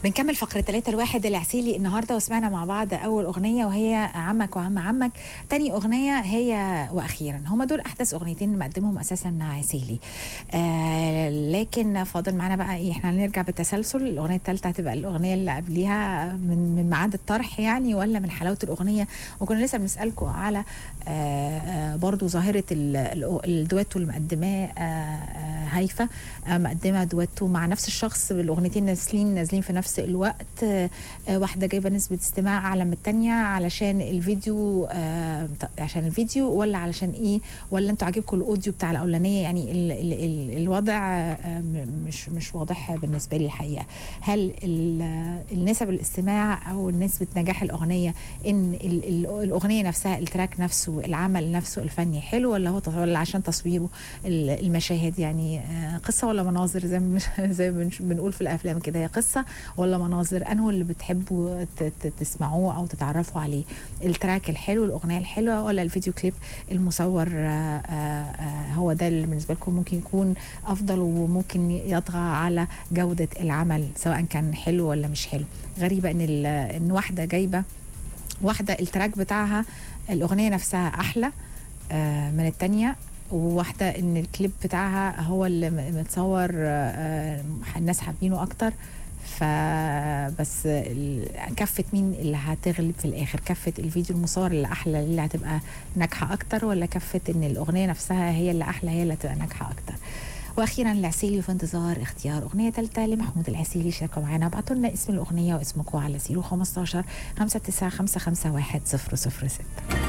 بنكمل فقرة ثلاثة الواحد العسيلي النهاردة وسمعنا مع بعض أول أغنية وهي عمك وعم عمك تاني أغنية هي وأخيرا هما دول أحدث أغنيتين مقدمهم أساسا عسيلي آه لكن فاضل معانا بقى إيه إحنا هنرجع بالتسلسل الأغنية الثالثة هتبقى الأغنية اللي قبليها من من ميعاد الطرح يعني ولا من حلاوة الأغنية وكنا لسه بنسألكم على آه آه برضو ظاهرة ال- ال- الدويتو اللي مقدماه آه آه هيفا آه مقدمة دويتو مع نفس الشخص بالاغنيتين نازلين نازلين في نفس الوقت آه، آه، واحده جايبه نسبه استماع اعلى من الثانيه علشان الفيديو آه، ط- عشان الفيديو ولا علشان ايه ولا انتوا عاجبكم الاوديو بتاع الاولانيه يعني ال ال ال الوضع آه، م- مش مش واضح بالنسبه لي الحقيقه هل ال- آه، النسب الاستماع او نسبه نجاح الاغنيه ان ال ال الاغنيه نفسها التراك نفسه العمل نفسه الفني حلو ولا هو تص- ولا عشان تصويره ال- المشاهد يعني آه، قصه ولا مناظر زي ما زي ما بنش- بنقول في الافلام كده هي قصه ولا مناظر انه اللي بتحبوا ت- ت- تسمعوه او تتعرفوا عليه التراك الحلو الاغنيه الحلوه ولا الفيديو كليب المصور آه، آه، آه، هو ده اللي بالنسبه لكم ممكن يكون افضل وممكن يطغى على جوده العمل سواء كان حلو ولا مش حلو غريبه ان ال- ان واحده جايبه واحده التراك بتاعها الاغنيه نفسها احلى آه، من التانية وواحدة ان الكليب بتاعها هو اللي م- متصور آه، آه، الناس حابينه اكتر فبس ال- كفة مين اللي هتغلب في الاخر كفة الفيديو المصور اللي احلى اللي هتبقى ناجحة اكتر ولا كفة ان الاغنية نفسها هي اللي احلى هي اللي هتبقى ناجحة اكتر واخيرا العسيلي في انتظار اختيار اغنيه ثالثه لمحمود العسيلي شاركوا معانا ابعتوا لنا اسم الاغنيه واسمكم على 015 59 551 006